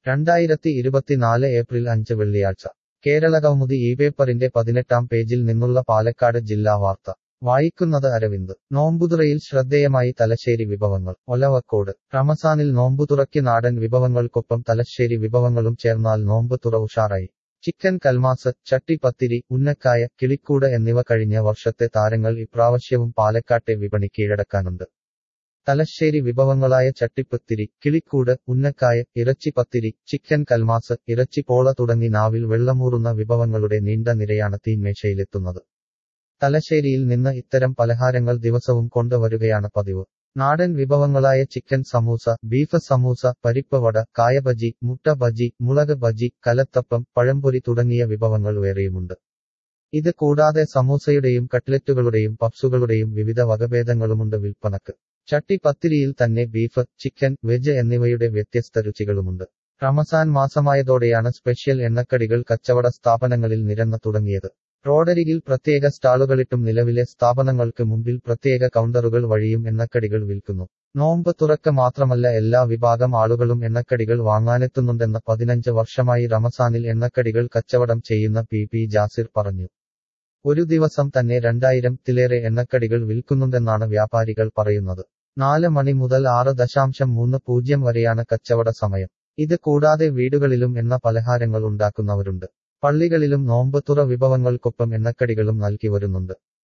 രണ്ടായിരത്തി ഇരുപത്തിനാല് ഏപ്രിൽ അഞ്ച് വെള്ളിയാഴ്ച കേരളകൗമുദി ഈ പേപ്പറിന്റെ പതിനെട്ടാം പേജിൽ നിന്നുള്ള പാലക്കാട് ജില്ലാ വാർത്ത വായിക്കുന്നത് അരവിന്ദ് നോമ്പുതുറയിൽ ശ്രദ്ധേയമായി തലശ്ശേരി വിഭവങ്ങൾ ഒലവക്കോട് റമസാനിൽ നോമ്പുതുറയ്ക്ക് നാടൻ വിഭവങ്ങൾക്കൊപ്പം തലശ്ശേരി വിഭവങ്ങളും ചേർന്നാൽ നോമ്പ് തുറ ഉഷാറായി ചിക്കൻ കൽമാസ് ചട്ടിപ്പത്തിരി ഉന്നക്കായ കിളിക്കൂട് എന്നിവ കഴിഞ്ഞ വർഷത്തെ താരങ്ങൾ ഇപ്രാവശ്യവും പാലക്കാട്ടെ വിപണി കീഴടക്കാനുണ്ട് തലശ്ശേരി വിഭവങ്ങളായ ചട്ടിപ്പത്തിരി കിളിക്കൂട് ഉന്നക്കായ ഇറച്ചിപ്പത്തിരി ചിക്കൻ കൽമാസ് ഇറച്ചി പോള തുടങ്ങി നാവിൽ വെള്ളമൂറുന്ന വിഭവങ്ങളുടെ നീണ്ട നിരയാണ് തീന്മേശയിലെത്തുന്നത് തലശ്ശേരിയിൽ നിന്ന് ഇത്തരം പലഹാരങ്ങൾ ദിവസവും കൊണ്ടുവരികയാണ് പതിവ് നാടൻ വിഭവങ്ങളായ ചിക്കൻ സമൂസ ബീഫ് സമൂസ പരിപ്പ് വട കായബജി മുട്ട ബജി മുളക് ബജി കലത്തപ്പം പഴംപൊരി തുടങ്ങിയ വിഭവങ്ങൾ വേറെയുമുണ്ട് ഇത് കൂടാതെ സമൂസയുടെയും കട്ട്ലറ്റുകളുടെയും പപ്സുകളുടെയും വിവിധ വകഭേദങ്ങളുമുണ്ട് വിൽപ്പനക്ക് ചട്ടി പത്തിരിയിൽ തന്നെ ബീഫ് ചിക്കൻ വെജ് എന്നിവയുടെ വ്യത്യസ്ത രുചികളുമുണ്ട് റമസാൻ മാസമായതോടെയാണ് സ്പെഷ്യൽ എണ്ണക്കടികൾ കച്ചവട സ്ഥാപനങ്ങളിൽ നിരന്ന തുടങ്ങിയത് റോഡരികിൽ പ്രത്യേക സ്റ്റാളുകളിട്ടും നിലവിലെ സ്ഥാപനങ്ങൾക്ക് മുമ്പിൽ പ്രത്യേക കൗണ്ടറുകൾ വഴിയും എണ്ണക്കടികൾ വിൽക്കുന്നു നോമ്പ് തുറക്ക മാത്രമല്ല എല്ലാ വിഭാഗം ആളുകളും എണ്ണക്കടികൾ വാങ്ങാനെത്തുന്നുണ്ടെന്ന് പതിനഞ്ച് വർഷമായി റമസാനിൽ എണ്ണക്കടികൾ കച്ചവടം ചെയ്യുന്ന പി പി ജാസിർ പറഞ്ഞു ഒരു ദിവസം തന്നെ രണ്ടായിരത്തിലേറെ എണ്ണക്കടികൾ വിൽക്കുന്നുണ്ടെന്നാണ് വ്യാപാരികൾ പറയുന്നത് നാല് മണി മുതൽ ആറ് ദശാംശം മൂന്ന് പൂജ്യം വരെയാണ് കച്ചവട സമയം ഇത് കൂടാതെ വീടുകളിലും എണ്ണ പലഹാരങ്ങൾ ഉണ്ടാക്കുന്നവരുണ്ട് പള്ളികളിലും നോമ്പ് തുറ വിഭവങ്ങൾക്കൊപ്പം എണ്ണക്കടികളും നൽകി വരുന്നുണ്ട്